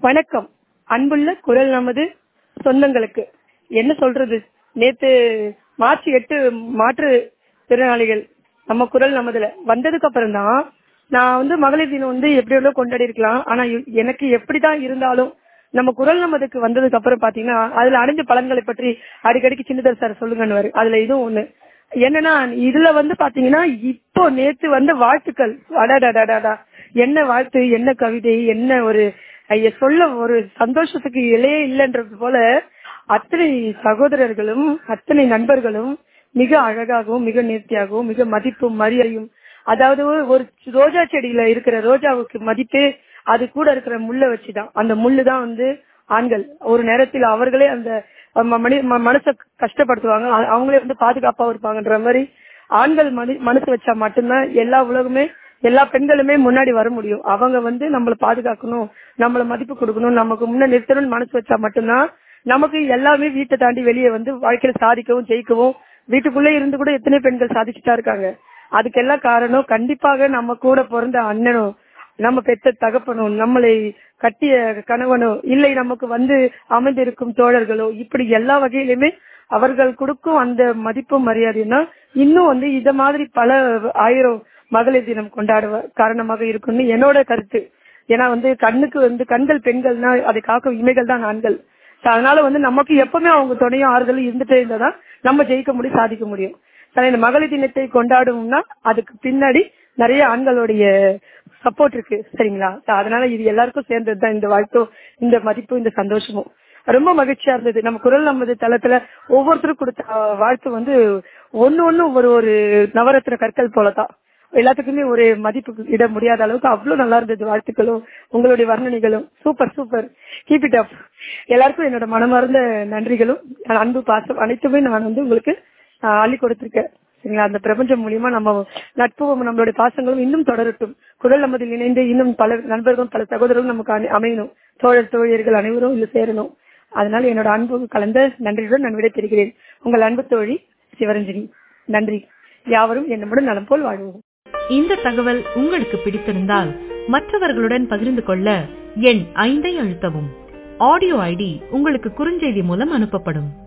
வணக்கம் அன்புள்ள குரல் நமது சொந்தங்களுக்கு என்ன சொல்றது நேத்து மார்ச் எட்டு மாற்று திறனாளிகள் நம்ம குரல் நமதுல வந்ததுக்கு அப்புறம் தான் நான் வந்து மகளிர் தினம் வந்து எப்படி எவ்வளோ கொண்டாடி இருக்கலாம் ஆனா எ- எனக்கு எப்படிதான் இருந்தாலும் நம்ம குரல் நமதுக்கு வந்ததுக்கு அப்புறம் பாத்தீங்கன்னா அதுல அடைஞ்ச பலன்களை பற்றி அடிக்கடிக்கு சின்னதர் சார் சொல்லுங்கன்னு அதுல இதுவும் ஒண்ணு என்னன்னா இதுல வந்து பாத்தீங்கன்னா இப்போ நேத்து வந்த வாழ்த்துக்கள் அடாடாடாடா என்ன வாழ்த்து என்ன கவிதை என்ன ஒரு ஐய சொல்ல ஒரு சந்தோஷத்துக்கு இலையே இல்லைன்றது போல அத்தனை சகோதரர்களும் அத்தனை நண்பர்களும் மிக அழகாகவும் மிக நேர்த்தியாகவும் மிக மதிப்பும் மரியாதையும் அதாவது ஒரு ரோஜா செடியில இருக்கிற ரோஜாவுக்கு மதிப்பே அது கூட இருக்கிற முள்ள வச்சுதான் அந்த முள்ளு தான் வந்து ஆண்கள் ஒரு நேரத்தில் அவர்களே அந்த ம- மனி ம- மனசை கஷ்டப்படுத்துவாங்க அ- அவங்களே வந்து பாதுகாப்பா இருப்பாங்கன்ற மாதிரி ஆண்கள் மனி மனசு வச்சா மட்டும்தான் எல்லா உலகமே எல்லா பெண்களுமே முன்னாடி வர முடியும் அவங்க வந்து நம்மள பாதுகாக்கணும் நம்மள மதிப்பு கொடுக்கணும் நமக்கு முன்ன நிறுத்தணும்னு மனசு வச்சா மட்டும்தான் நமக்கு எல்லாமே வீட்டை தாண்டி வெளியே வந்து வாழ்க்கையில சாதிக்கவும் ஜெயிக்கவும் வீட்டுக்குள்ளே இருந்து கூட எத்தனை பெண்கள் சாதிச்சுட்டா இருக்காங்க அதுக்கெல்லாம் காரணம் கண்டிப்பாக நம்ம கூட பிறந்த அண்ணனும் நம்ம பெற்ற தகப்பனும் நம்மளை கட்டிய கணவனோ இல்லை நமக்கு வந்து அமைந்திருக்கும் தோழர்களோ இப்படி எல்லா வகையிலுமே அவர்கள் கொடுக்கும் அந்த மதிப்பும் மரியாதையும் தான் இன்னும் வந்து இத மாதிரி பல ஆயிரம் மகளிர் தினம் கொண்டாடுவ காரணமாக இருக்கும்னு என்னோட கருத்து ஏன்னா வந்து கண்ணுக்கு வந்து கண்கள் பெண்கள்னா அதை காக்கும் இமைகள் தான் ஆண்கள் So அதனால வந்து நமக்கு எப்பவுமே அவங்க துணையும் ஆறுதலும் இருந்துட்டே இருந்தாதான் நம்ம ஜெயிக்க முடியும் சாதிக்க முடியும் சரி, இந்த மகளிர் தினத்தை கொண்டாடுவோம்னா அதுக்கு பின்னாடி நிறைய ஆண்களுடைய சப்போர்ட் இருக்கு சரிங்களா So அதனால இது எல்லாருக்கும் சேர்ந்தது தான் இந்த வாழ்த்தும் இந்த மதிப்பும் இந்த சந்தோஷமும் ரொம்ப மகிழ்ச்சியா இருந்தது நம்ம குரல் நமது தளத்துல ஒவ்வொருத்தரும் கொடுத்த அஹ், வாழ்த்து வந்து ஒன்னு ஒண்ணு ஒரு ஒரு நவரத்ன கற்கள் போலதான் எல்லாத்துக்குமே ஒரு மதிப்பு இட முடியாத அளவுக்கு அவ்வளவு நல்லா இருந்தது வாழ்த்துக்களும் உங்களுடைய வர்ணனைகளும் super super keep it up எல்லாருக்கும் என்னோட மனமார்ந்த நன்றிகளும் அன்பு பாசம் அனைத்துமே நான் வந்து உங்களுக்கு ஆஹ், அள்ளி கொடுத்திருக்கேன் சரிங்களா அந்த பிரபஞ்சம் மூலியமா நம்ம நட்பும் நம்மளுடைய பாசங்களும் இன்னும் தொடரட்டும் குரல் நமதில் இணைந்து இன்னும் பல நண்பர்களும் பல சகோதரர்களும் நமக்கு அணை- அமையணும் தோழர் தோழியர்கள் அனைவரும் இதுல சேரணும் அதனால என்னோட அன்பு கலந்த நன்றியுடன் நான் விடைபெறுகிறேன் உங்கள் அன்பு தோழி சிவரஞ்சனி நன்றி யாவரும் என்னுடன் நலம் போல் வாழ்வோம் இந்த தகவல் உங்களுக்கு பிடித்திருந்தால் மற்றவர்களுடன் பகிர்ந்து கொள்ள எண் ஐந்தை அழுத்தவும் ஆடியோ ஐடி உங்களுக்கு குறுஞ்செய்தி மூலம் அனுப்பப்படும்